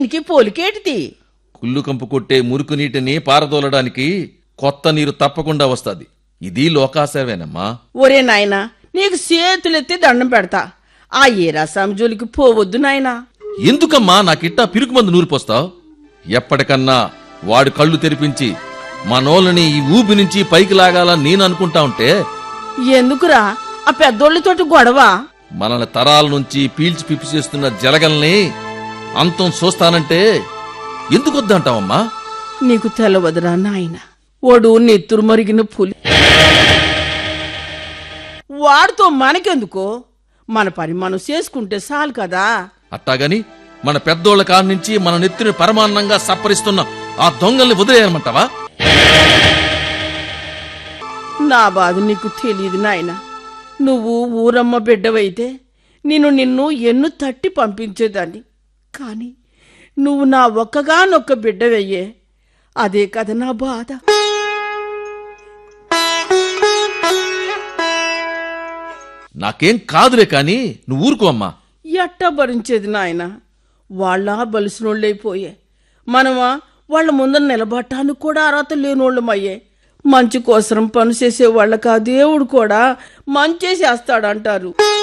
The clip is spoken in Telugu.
ఇంకి పోలికేటిది కుళ్ళు కంపు కొట్టే మురుకు నీటిని పారదోలడానికి కొత్త నీరు తప్పకుండా వస్తాది ఇది లోకాసేవేనమ్మా ఒరే నాయనా నీకు చేతులెత్తి దండం పెడతా ఆ ఏరాసాం జోలికి పోవద్దు నాయనా ఎందుకమ్మా నాకిట్టా పిరుకు మందు నూరిపోస్తావు ఎప్పటికన్నా వాడు కళ్ళు తెరిపించి మనోళ్ళని ఈ ఊబి నుంచి పైకి లాగాలని నేను అనుకుంటా ఉంటే ఎందుకురా ఆ పెద్దోళ్ళతోటి గొడవ మనల్ని తరాల నుంచి పీల్చి పిప్పి చేస్తున్న జలగల్ని అంతం చూస్తానంటే ఎందుకు వద్దంటావమ్మా నీకు తెలవదురా నాయన ఓడు నెత్తురు మరిగిన పులి వాడితో మనకెందుకో మన పని మనం చేసుకుంటే చాలు కదా అట్టాగని మన పెద్దోళ్ళ కాడ నుంచి మన నెత్తిని పరమాన్నంగా సప్పరిస్తున్న ఆ దొంగల్ని వదిలేయమంటావా నా బాధ నీకు తెలియదు నాయన నువ్వు ఊరమ్మ బిడ్డవైతే నేను నిన్ను ఎన్ను తట్టి పంపించేదాన్ని కాని నువ్వు నా ఒక్కగానొక్క బిడ్డవయ్యే అదే కదా నా బాధ నాకేం కాదులే కాని నువ్వు ఊరుకో అమ్మా ఎట్టా భరించేది నాయన వాళ్ళ బలిసినోళ్ళైపోయే మనమా వాళ్ళ ముందర నిలబడటానికి కూడా అర్హత లేనోళ్ళమయ్యే మంచి కోసరం పని చేసే వాళ్ళకి ఆ దేవుడు కూడా మంచి చేస్తాడంటారు